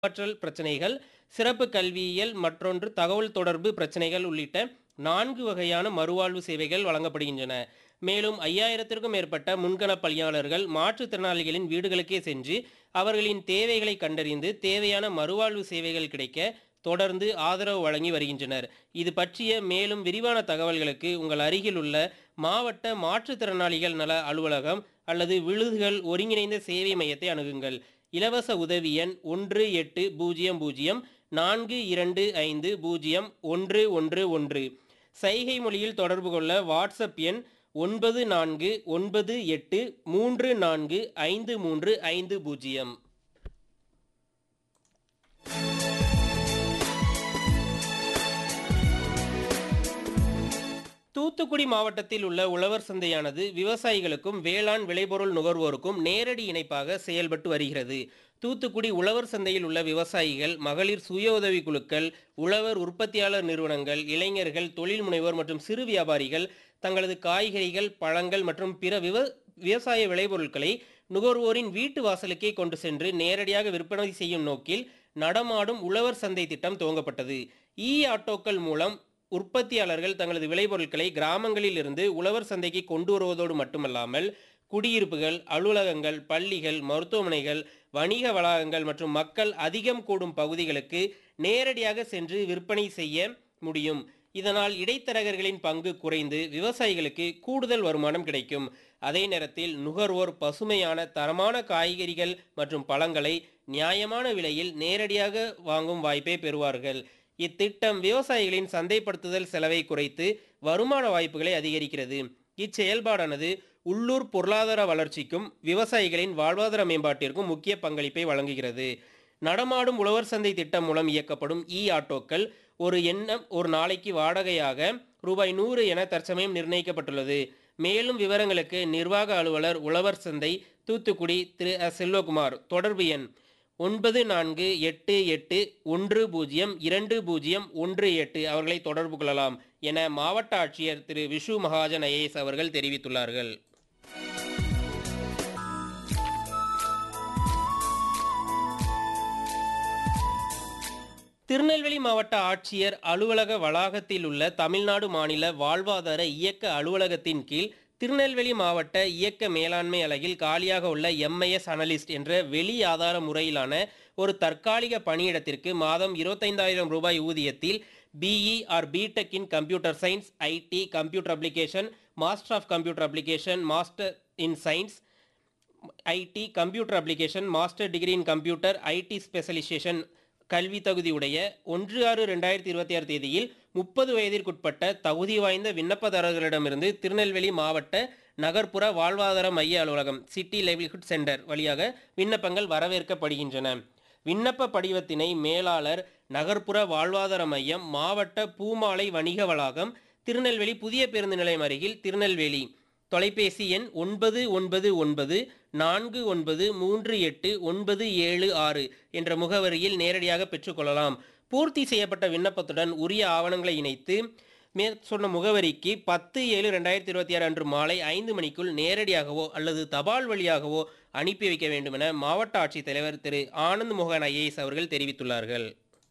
ஆற்றல் பிரச்சனைகள் சிறப்பு கல்வியியல் மற்றொன்று தகவல் தொடர்பு பிரச்சனைகள் உள்ளிட்ட நான்கு வகையான மறுவாழ்வு சேவைகள் வழங்கப்படுகின்றன மேலும் ஐயாயிரத்திற்கும் மேற்பட்ட முன்களப் பணியாளர்கள் மாற்றுத்திறனாளிகளின் வீடுகளுக்கே சென்று அவர்களின் தேவைகளை கண்டறிந்து தேவையான மறுவாழ்வு சேவைகள் கிடைக்க தொடர்ந்து ஆதரவு வழங்கி வருகின்றனர் இது பற்றிய மேலும் விரிவான தகவல்களுக்கு உங்கள் அருகில் உள்ள மாவட்ட மாற்றுத்திறனாளிகள் நல அலுவலகம் அல்லது விழுதுகள் ஒருங்கிணைந்த சேவை மையத்தை அணுகுங்கள் இலவச உதவி எண் ஒன்று எட்டு பூஜ்ஜியம் பூஜ்ஜியம் நான்கு இரண்டு ஐந்து பூஜ்ஜியம் ஒன்று ஒன்று ஒன்று சைகை மொழியில் தொடர்பு கொள்ள வாட்ஸ்அப் எண் ஒன்பது நான்கு ஒன்பது எட்டு மூன்று நான்கு ஐந்து மூன்று ஐந்து பூஜ்ஜியம் தூத்துக்குடி மாவட்டத்தில் உள்ள உழவர் சந்தையானது விவசாயிகளுக்கும் வேளாண் விளைபொருள் நுகர்வோருக்கும் நேரடி இணைப்பாக செயல்பட்டு வருகிறது தூத்துக்குடி உழவர் சந்தையில் உள்ள விவசாயிகள் மகளிர் சுய உதவி குழுக்கள் உழவர் உற்பத்தியாளர் நிறுவனங்கள் இளைஞர்கள் தொழில் முனைவோர் மற்றும் சிறு வியாபாரிகள் தங்களது காய்கறிகள் பழங்கள் மற்றும் பிற விவ விவசாய விளைபொருட்களை நுகர்வோரின் வீட்டு வாசலுக்கே கொண்டு சென்று நேரடியாக விற்பனை செய்யும் நோக்கில் நடமாடும் உழவர் சந்தை திட்டம் துவங்கப்பட்டது இ ஆட்டோக்கள் மூலம் உற்பத்தியாளர்கள் தங்களது விளைபொருட்களை கிராமங்களில் இருந்து உழவர் சந்தைக்கு கொண்டு வருவதோடு மட்டுமல்லாமல் குடியிருப்புகள் அலுவலகங்கள் பள்ளிகள் மருத்துவமனைகள் வணிக வளாகங்கள் மற்றும் மக்கள் அதிகம் கூடும் பகுதிகளுக்கு நேரடியாக சென்று விற்பனை செய்ய முடியும் இதனால் இடைத்தரகர்களின் பங்கு குறைந்து விவசாயிகளுக்கு கூடுதல் வருமானம் கிடைக்கும் அதே நேரத்தில் நுகர்வோர் பசுமையான தரமான காய்கறிகள் மற்றும் பழங்களை நியாயமான விலையில் நேரடியாக வாங்கும் வாய்ப்பை பெறுவார்கள் இத்திட்டம் விவசாயிகளின் சந்தைப்படுத்துதல் செலவை குறைத்து வருமான வாய்ப்புகளை அதிகரிக்கிறது இச்செயல்பாடானது உள்ளூர் பொருளாதார வளர்ச்சிக்கும் விவசாயிகளின் வாழ்வாதார மேம்பாட்டிற்கும் முக்கிய பங்களிப்பை வழங்குகிறது நடமாடும் உழவர் சந்தை திட்டம் மூலம் இயக்கப்படும் இ ஆட்டோக்கள் ஒரு எண்ணம் ஒரு நாளைக்கு வாடகையாக ரூபாய் நூறு என தற்சமயம் நிர்ணயிக்கப்பட்டுள்ளது மேலும் விவரங்களுக்கு நிர்வாக அலுவலர் உழவர் சந்தை தூத்துக்குடி திரு அ. செல்வகுமார் தொடர்பு எண் ஒன்பது நான்கு எட்டு எட்டு ஒன்று பூஜ்ஜியம் இரண்டு பூஜ்ஜியம் ஒன்று எட்டு அவர்களை தொடர்பு கொள்ளலாம் என மாவட்ட ஆட்சியர் திரு விஷு மகாஜன் ஐஏஎஸ் அவர்கள் தெரிவித்துள்ளார்கள் திருநெல்வேலி மாவட்ட ஆட்சியர் அலுவலக வளாகத்தில் உள்ள தமிழ்நாடு மாநில வாழ்வாதார இயக்க அலுவலகத்தின் கீழ் திருநெல்வேலி மாவட்ட இயக்க மேலாண்மை அலகில் காலியாக உள்ள எம்ஐஎஸ் அனலிஸ்ட் என்ற வெளி ஆதார முறையிலான ஒரு தற்காலிக பணியிடத்திற்கு மாதம் இருபத்தைந்தாயிரம் ரூபாய் ஊதியத்தில் BE or B Tech in computer science IT computer application master of computer application master in science IT computer application master degree in computer IT specialisation கல்வி தகுதியுடைய ஒன்று ஆறு ரெண்டாயிரத்தி இருபத்தி ஆறு தேதியில் முப்பது வயதிற்குட்பட்ட தகுதி வாய்ந்த விண்ணப்பதாரர்களிடமிருந்து திருநெல்வேலி மாவட்ட நகர்ப்புற வாழ்வாதார மைய அலுவலகம் சிட்டி லைவ்லிஹுட் சென்டர் வழியாக விண்ணப்பங்கள் வரவேற்கப்படுகின்றன விண்ணப்ப படிவத்தினை மேலாளர் நகர்ப்புற வாழ்வாதார மையம் மாவட்ட பூமாலை வணிக வளாகம் திருநெல்வேலி புதிய பேருந்து நிலையம் அருகில் திருநெல்வேலி தொலைபேசி எண் ஒன்பது ஒன்பது ஒன்பது நான்கு ஒன்பது மூன்று எட்டு ஒன்பது ஏழு ஆறு என்ற முகவரியில் நேரடியாக பெற்றுக்கொள்ளலாம் பூர்த்தி செய்யப்பட்ட விண்ணப்பத்துடன் உரிய ஆவணங்களை இணைத்து மேற் சொன்ன முகவரிக்கு பத்து ஏழு ரெண்டாயிரத்தி இருபத்தி ஆறு அன்று மாலை ஐந்து மணிக்குள் நேரடியாகவோ அல்லது தபால் வழியாகவோ அனுப்பி வைக்க வேண்டுமென மாவட்ட ஆட்சித்தலைவர் திரு ஆனந்த் மோகன் ஐஏஎஸ் அவர்கள் தெரிவித்துள்ளார்கள்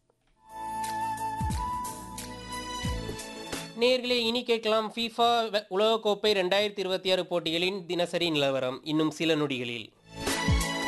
நேர்களே இனி கேட்கலாம் ஃபீஃபா உலகக்கோப்பை ரெண்டாயிரத்தி இருபத்தி ஆறு போட்டிகளின் தினசரி நிலவரம் இன்னும் சில நொடிகளில்